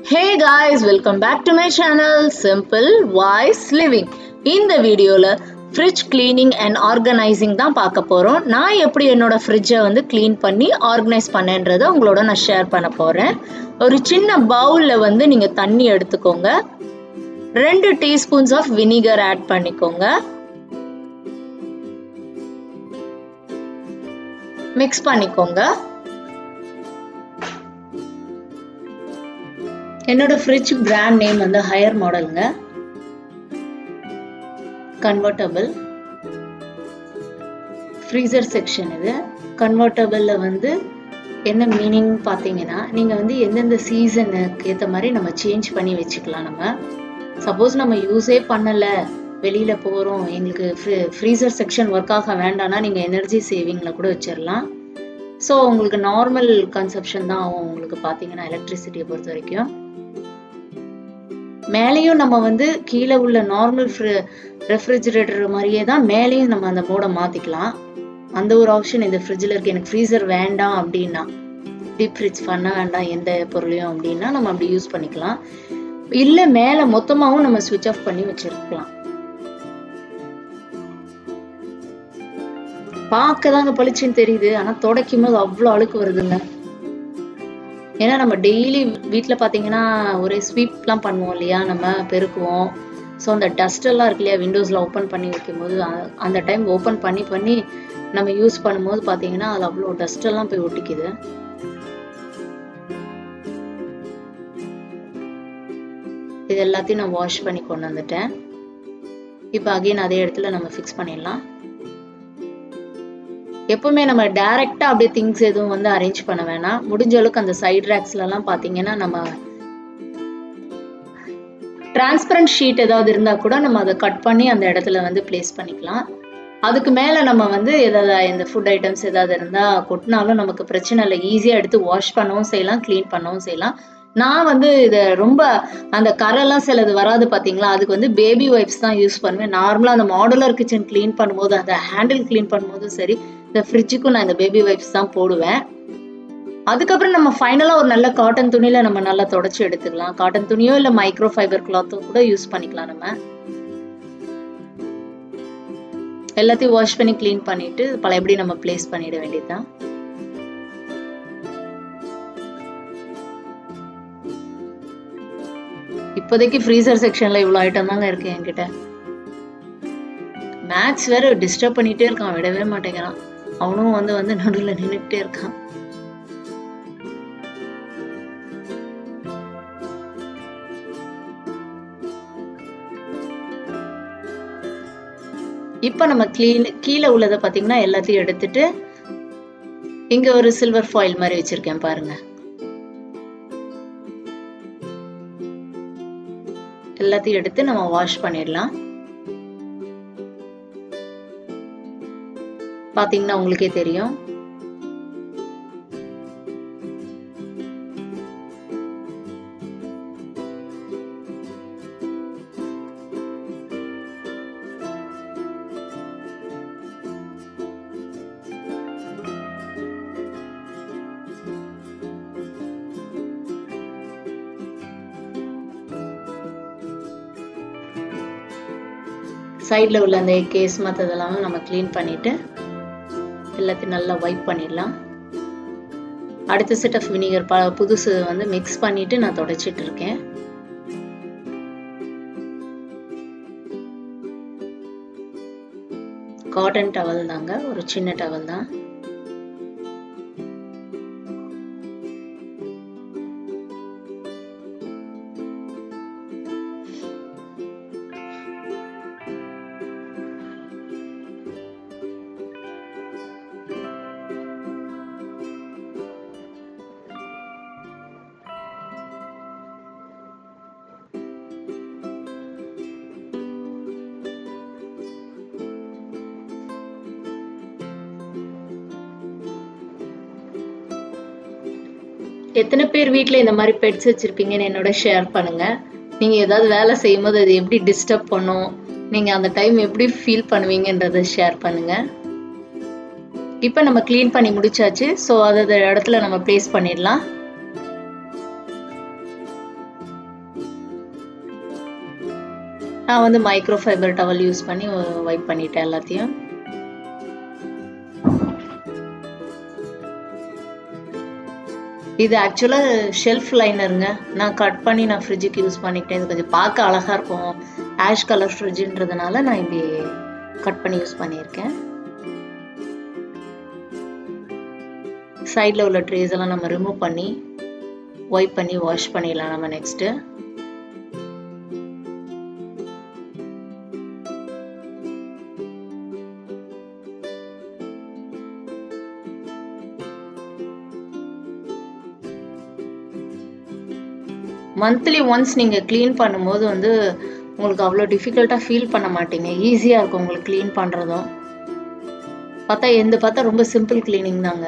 hey guys welcome back to my channel simple voice living இந்த வீடியோவில் fridge cleaning and organising தான் பார்க்க போகிறோம் நான் எப்படி என்னோட ஃப்ரிட்ஜை வந்து க்ளீன் பண்ணி ஆர்கனைஸ் பண்ணேன்றதை உங்களோட நான் ஷேர் பண்ண போகிறேன் ஒரு சின்ன பவுலில் வந்து நீங்கள் தண்ணி எடுத்துக்கோங்க ரெண்டு டீஸ்பூன்ஸ் ஆஃப் வினிகர் ஆட் பண்ணிக்கோங்க மிக்ஸ் பண்ணிக்கோங்க என்னோட ஃப்ரிட்ஜ் பிராண்ட் நேம் வந்து ஹையர் மாடலுங்க கன்வெர்டபிள் ஃப்ரீசர் செக்ஷன் இது கன்வெர்டபிளில் வந்து என்ன மீனிங் பார்த்தீங்கன்னா நீங்கள் வந்து எந்தெந்த சீசனுக்கு ஏற்ற மாதிரி நம்ம சேஞ்ச் பண்ணி வச்சுக்கலாம் நம்ம சப்போஸ் நம்ம யூஸே பண்ணலை வெளியில் போகிறோம் எங்களுக்கு ஃப்ரீ ஃப்ரீசர் செக்ஷன் ஒர்க் ஆக வேண்டாம்னா நீங்கள் எனர்ஜி சேவிங்கில் கூட வச்சிடலாம் ஸோ உங்களுக்கு நார்மல் கன்சப்ஷன் தான் ஆகும் உங்களுக்கு பார்த்தீங்கன்னா எலக்ட்ரிசிட்டியை பொறுத்த வரைக்கும் மேலேயும் நம்ம வந்து கீழே உள்ள நார்மல் ரெஃப்ரிஜிரேட்டர் மாதிரியே தான் மேலேயும் நம்ம அந்த மோடை மாற்றிக்கலாம் அந்த ஒரு ஆப்ஷன் இந்த ஃப்ரிட்ஜில் இருக்கு எனக்கு ஃப்ரீசர் வேண்டாம் அப்படின்னா டீப் ஃப்ரிட்ஜ் பண்ண வேண்டாம் எந்த பொருளையும் அப்படின்னா நம்ம அப்படி யூஸ் பண்ணிக்கலாம் இல்லை மேலே மொத்தமாகவும் நம்ம சுவிட்ச் ஆஃப் பண்ணி வச்சிருக்கலாம் பார்க்க தாங்க பளிச்சுன்னு தெரியுது ஆனால் துடைக்கும் போது அவ்வளோ அழுக்கு வருதுங்க ஏன்னா நம்ம டெய்லி வீட்டில் பார்த்தீங்கன்னா ஒரே ஸ்வீப்லாம் பண்ணுவோம் இல்லையா நம்ம பெருக்குவோம் ஸோ அந்த டஸ்ட் எல்லாம் இருக்கு இல்லையா விண்டோஸில் ஓப்பன் பண்ணி வைக்கும்போது அந்த டைம் ஓப்பன் பண்ணி பண்ணி நம்ம யூஸ் பண்ணும்போது பார்த்தீங்கன்னா அதில் அவ்வளோ டஸ்ட் எல்லாம் போய் ஒட்டிக்குது இது எல்லாத்தையும் நான் வாஷ் பண்ணி கொண்டு வந்துட்டேன் இப்போ அகைன் அதே இடத்துல நம்ம ஃபிக்ஸ் பண்ணிடலாம் எப்பவுமே நம்ம டைரக்டா அப்படியே திங்ஸ் எதுவும் வந்து அரேஞ்ச் பண்ண வேணாம் முடிஞ்ச அளவுக்கு அந்த சைட் ரேக்ஸ்ல எல்லாம் பாத்தீங்கன்னா நம்ம டிரான்ஸ்பரண்ட் ஷீட் ஏதாவது இருந்தா கூட நம்ம அதை கட் பண்ணி அந்த இடத்துல வந்து பிளேஸ் பண்ணிக்கலாம் அதுக்கு மேல நம்ம வந்து ஏதாவது இந்த ஃபுட் ஐட்டம்ஸ் ஏதாவது இருந்தா கொட்டினாலும் நமக்கு பிரச்சனை இல்லை ஈஸியா எடுத்து வாஷ் பண்ணவும் செய்யலாம் க்ளீன் பண்ணவும் செய்யலாம் நான் வந்து இதை ரொம்ப அந்த கரெல்லாம் சிலது வராது பார்த்தீங்களா அதுக்கு வந்து பேபி வைப்ஸ் தான் யூஸ் பண்ணுவேன் நார்மலாக அந்த மாடுலர் கிச்சன் க்ளீன் பண்ணும்போது அந்த ஹேண்டில் க்ளீன் பண்ணும்போதும் சரி இந்த ஃப்ரிட்ஜுக்கும் நான் இந்த பேபி வைப்ஸ் தான் போடுவேன் அதுக்கப்புறம் நம்ம ஃபைனலாக ஒரு நல்ல காட்டன் துணியில் நம்ம நல்லா தொடச்சி எடுத்துக்கலாம் காட்டன் துணியோ இல்லை மைக்ரோ ஃபைபர் கிளாத்தோ கூட யூஸ் பண்ணிக்கலாம் நம்ம எல்லாத்தையும் வாஷ் பண்ணி க்ளீன் பண்ணிட்டு பழையபடி நம்ம பிளேஸ் பண்ணிட வேண்டியதுதான் இப்போதைக்கு ஃப்ரீசர் செக்ஷன்ல இவ்வளோ ஐட்டம் தாங்க இருக்கு என்கிட்ட மேக்ஸ் வேற டிஸ்டர்ப் பண்ணிட்டே இருக்கான் விடவே மாட்டேங்கிறான் அவனும் வந்து வந்து நடுவில் நின்றுட்டே இருக்கான் இப்போ நம்ம க்ளீன் கீழே உள்ளதை பார்த்தீங்கன்னா எல்லாத்தையும் எடுத்துட்டு இங்க ஒரு சில்வர் ஃபாயில் மாதிரி வச்சிருக்கேன் பாருங்க எல்லாத்தையும் எடுத்து நம்ம வாஷ் பண்ணிடலாம் பாத்தீங்கன்னா உங்களுக்கே தெரியும் சைடில் உள்ள அந்த கேஸ் மற்றதெல்லாம் நம்ம க்ளீன் பண்ணிட்டு எல்லாத்தையும் நல்லா வைப் பண்ணிடலாம் அடுத்த செட் ஆஃப் வினிகர் ப புதுசு வந்து மிக்ஸ் பண்ணிட்டு நான் தொடச்சிட்டு இருக்கேன் காட்டன் டவல் தாங்க ஒரு சின்ன டவல் தான் எத்தனை பேர் வீட்டில் இந்த மாதிரி பெட்ஸ் வச்சிருப்பீங்கன்னு என்னோட ஷேர் பண்ணுங்க நீங்க ஏதாவது வேலை செய்யும் போது அது எப்படி டிஸ்டர்ப் பண்ணும் நீங்க அந்த டைம் எப்படி ஃபீல் பண்ணுவீங்கன்றத ஷேர் பண்ணுங்க இப்போ நம்ம க்ளீன் பண்ணி முடிச்சாச்சு ஸோ அதை இடத்துல நம்ம ப்ளேஸ் பண்ணிடலாம் நான் வந்து மைக்ரோ ஃபைபர் டவல் யூஸ் பண்ணி வைப் பண்ணிட்டேன் எல்லாத்தையும் இது ஆக்சுவலாக ஷெல்ஃப் லைனருங்க நான் கட் பண்ணி நான் ஃப்ரிட்ஜுக்கு யூஸ் பண்ணிக்கிட்டேன் இது கொஞ்சம் பார்க்க அழகாக இருக்கும் ஆஷ் கலர் ஃப்ரிட்ஜுன்றதுனால நான் இப்படி கட் பண்ணி யூஸ் பண்ணியிருக்கேன் சைடில் உள்ள ட்ரேஸ் எல்லாம் நம்ம ரிமூவ் பண்ணி ஒய்ப் பண்ணி வாஷ் பண்ணிடலாம் நம்ம நெக்ஸ்ட்டு மந்த்லி ஒன்ஸ் நீங்கள் க்ளீன் பண்ணும்போது வந்து உங்களுக்கு அவ்வளோ டிஃபிகல்ட்டாக ஃபீல் பண்ண மாட்டீங்க ஈஸியாக இருக்கும் உங்களுக்கு க்ளீன் பண்ணுறதும் பார்த்தா எந்த பார்த்தா ரொம்ப சிம்பிள் க்ளீனிங் தாங்க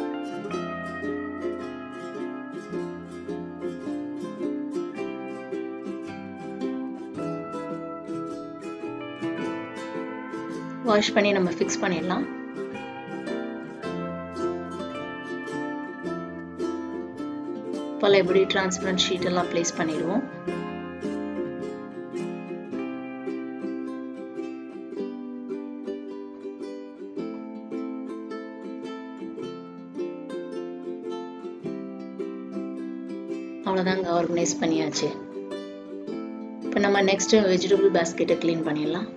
வாஷ் பண்ணி நம்ம ஃபிக்ஸ் பண்ணிடலாம் பல எப்படி டிரான்ஸ்பரண்ட் ஷீட் எல்லாம் ப்ளேஸ் பண்ணிடுவோம் அவ்வளோதாங்க ஆர்கனைஸ் பண்ணியாச்சு இப்போ நம்ம நெக்ஸ்ட் வெஜிடபிள் பேஸ்கெட்டை க்ளீன் பண்ணிடலாம்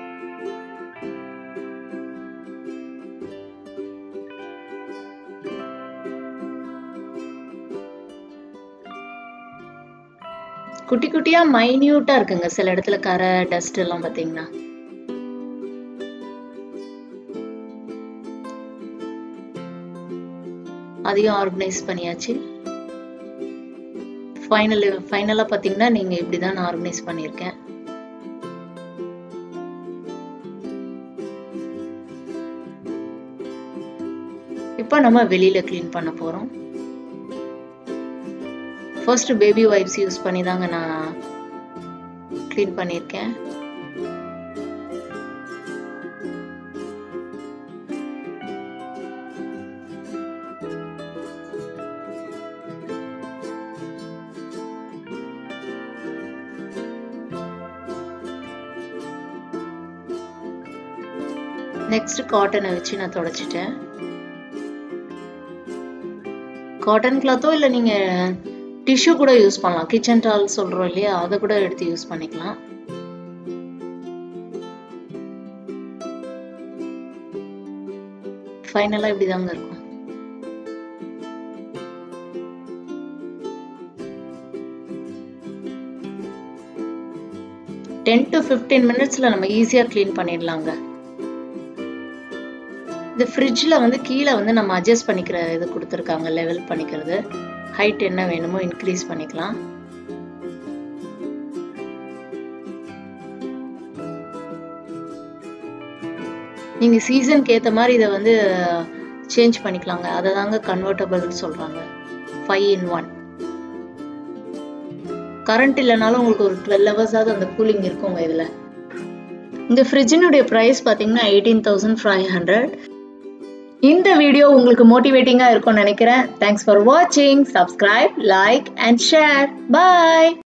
குட்டி குட்டியா மைன்யூட்டா இருக்குங்க சில இடத்துல கரை டஸ்ட் எல்லாம் பாத்தீங்கன்னா அதையும் ஆர்கனைஸ் பண்ணியாச்சு ஃபைனல் ஃபைனலாக பார்த்தீங்கன்னா நீங்கள் இப்படி தான் நான் ஆர்கனைஸ் பண்ணியிருக்கேன் இப்போ நம்ம வெளியில் க்ளீன் பண்ண போகிறோம் ஃபர்ஸ்ட் பேபி வைப்ஸ் யூஸ் பண்ணி தாங்க நான் க்ளீன் பண்ணியிருக்கேன் நெக்ஸ்ட் காட்டனை வச்சு நான் தொடச்சிட்டேன் காட்டன் கிளாத்தோ இல்லை நீங்கள் டிஷ்யூ கூட யூஸ் பண்ணலாம் கிச்சன் டால் சொல்கிறோம் இல்லையா அதை கூட எடுத்து யூஸ் பண்ணிக்கலாம் ஃபைனலாக இப்படி தாங்க இருக்கும் டென் டு ஃபிஃப்டீன் மினிட்ஸில் நம்ம ஈஸியாக க்ளீன் பண்ணிடலாங்க இந்த ஃப்ரிட்ஜில் வந்து கீழே வந்து நம்ம அட்ஜஸ்ட் பண்ணிக்கிற இது கொடுத்துருக்காங்க லெவல் பண்ணிக்கிறது ஹைட் என்ன வேணுமோ இன்க்ரீஸ் பண்ணிக்கலாம் நீங்கள் சீசனுக்கு ஏற்ற மாதிரி இதை வந்து சேஞ்ச் பண்ணிக்கலாங்க அதை தாங்க கன்வெர்டபிள்னு சொல்கிறாங்க ஃபைவ் இன் ஒன் கரண்ட் இல்லைனாலும் உங்களுக்கு ஒரு டுவெல் ஹவர்ஸாவது அந்த கூலிங் இருக்குங்க இதில் இந்த ஃப்ரிட்ஜினுடைய ப்ரைஸ் பார்த்தீங்கன்னா எயிட்டீன் தௌசண்ட் ஃபைவ் ஹண்ட்ரட் இந்த வீடியோ உங்களுக்கு மோட்டிவேட்டிங்காக இருக்கும்னு நினைக்கிறேன் தேங்க்ஸ் ஃபார் வாட்சிங் subscribe like and share bye